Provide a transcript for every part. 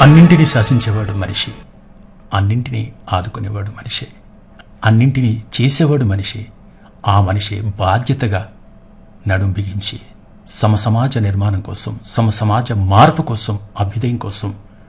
అన్నింటినీ శాసించేవాడు మనిషి అన్నింటినీ ఆదుకునేవాడు మనిషి అన్నింటినీ చేసేవాడు మనిషి ఆ మనిషి బాధ్యతగా నడుం బిగించి సమసమాజ నిర్మాణం కోసం సమసమాజ మార్పు కోసం అభ్యుదయం కోసం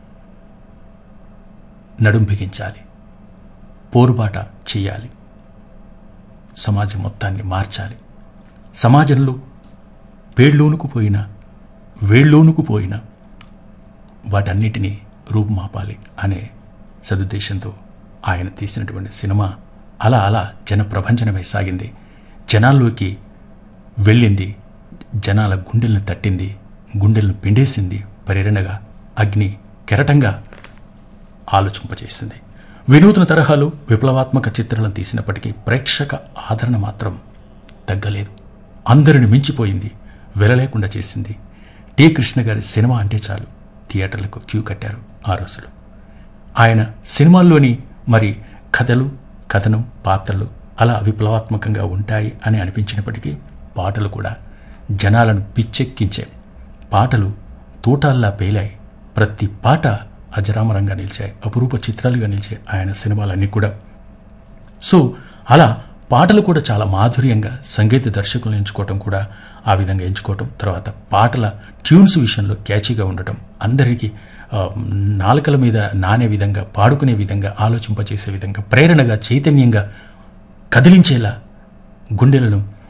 నడుం బిగించాలి పోరుబాట చేయాలి సమాజం మొత్తాన్ని మార్చాలి సమాజంలో పేళ్ళోనుకు పోయిన వేళ్ళోనుకు పోయిన వాటన్నిటినీ రూపుమాపాలి అనే సదుద్దేశంతో ఆయన తీసినటువంటి సినిమా అలా అలా జన ప్రభంజనమై సాగింది జనాల్లోకి వెళ్ళింది జనాల గుండెలను తట్టింది గుండెలను పిండేసింది ప్రేరణగా అగ్ని కెరటంగా ఆలోచింపజేసింది వినూత్న తరహాలు విప్లవాత్మక చిత్రాలను తీసినప్పటికీ ప్రేక్షక ఆదరణ మాత్రం తగ్గలేదు అందరిని మించిపోయింది వెలలేకుండా చేసింది టి కృష్ణ గారి సినిమా అంటే చాలు థియేటర్లకు క్యూ కట్టారు ఆ రోజులు ఆయన సినిమాల్లోని మరి కథలు కథనం పాత్రలు అలా విప్లవాత్మకంగా ఉంటాయి అని అనిపించినప్పటికీ పాటలు కూడా జనాలను పిచ్చెక్కించే పాటలు తూటాల్లా పేలాయి ప్రతి పాట అజరామరంగా నిలిచాయి అపురూప చిత్రాలుగా నిలిచాయి ఆయన సినిమాలన్నీ కూడా సో అలా పాటలు కూడా చాలా మాధుర్యంగా సంగీత దర్శకులను ఎంచుకోవటం కూడా ఆ విధంగా ఎంచుకోవటం తర్వాత పాటల ట్యూన్స్ విషయంలో క్యాచీగా ఉండటం అందరికీ ఆ, నాలుకల మీద నానే విధంగా పాడుకునే విధంగా ఆలోచింపచేసే విధంగా ప్రేరణగా చైతన్యంగా కదిలించేలా గుండెలను